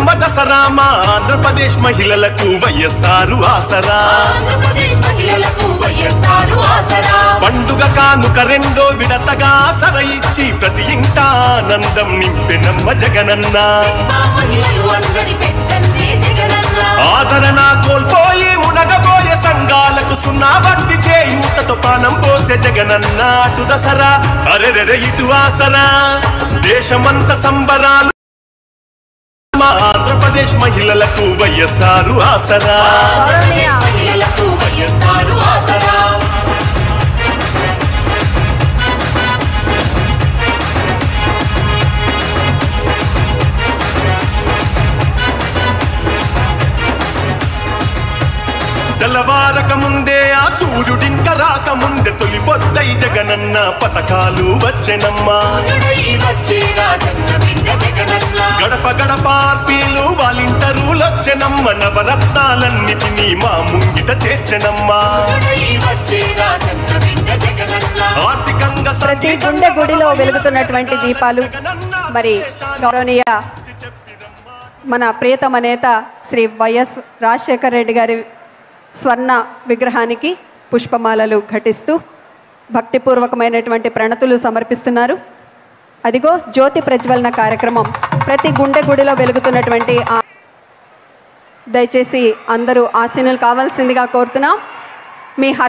దసరా మా ఆంధ్రప్రదేశ్ మహిళలకు వైఎస్ఆర్ ఆసరా ఆంధ్రప్రదేశ్ మహిళలకు వైఎస్ఆర్ ఆసరా పండుగ కానుక రెండో విడతగా సర ఇచ్చి ప్రతి ఇంట ఆనందం నింపెనమ్మ జగనన్న మా మహిళలు అందరి పెట్టండి జగనన్న ఆదరణ కోల్పోయి మునగబోయే సంఘాలకు సున్నా వడ్డీ చేయూతతో పానం పోసే జగనన్న అటు దసరా అరెరెరె ఇటు ఆసరా దేశమంత సంబరాలు మా ఆంధ్రప్రదేశ్ మహిళలకు వైఎస్ఆర్ ఆసరా ఆంధ్రప్రదేశ్ మహిళలకు వైఎస్ఆర్ ఆసరా తెల్లవారక ముందే ఆ సూర్యుడింక రాకముందే తొలి పొద్దై జగనన్న పథకాలు వచ్చెనమ్మా సూర్యుడై వచ్చే రాజన్న బిడ్డ జగనన్న గడప గడప ఆర్పీలు వాళ్ళింటరులొచ్చెనమ్మ నవరత్నాలన్నిటినీ మా ముంగిట చేర్చెనమ్మా సూర్యుడై వచ్చే రాజన్న బిడ్డ జగనన్న ఆర్థికంగా ప్రతి గుండె గుడిలో వెలుగుతున్నటువంటి దీపాలు మరి గౌరవనీయ మన ప్రియతమ నేత శ్రీ వైఎస్ రాజశేఖర రెడ్డి గారి స్వర్ణ విగ్రహానికి పుష్పమాలలు ఘటిస్తూ భక్తిపూర్వకమైనటువంటి ప్రణతులు సమర్పిస్తున్నారు అదిగో జ్యోతి ప్రజ్వలన కార్యక్రమం ప్రతి గుండె గుడిలో వెలుగుతున్నటువంటి ఆ దయచేసి అందరూ ఆశీనులు కావాల్సిందిగా కోరుతున్నాం మీ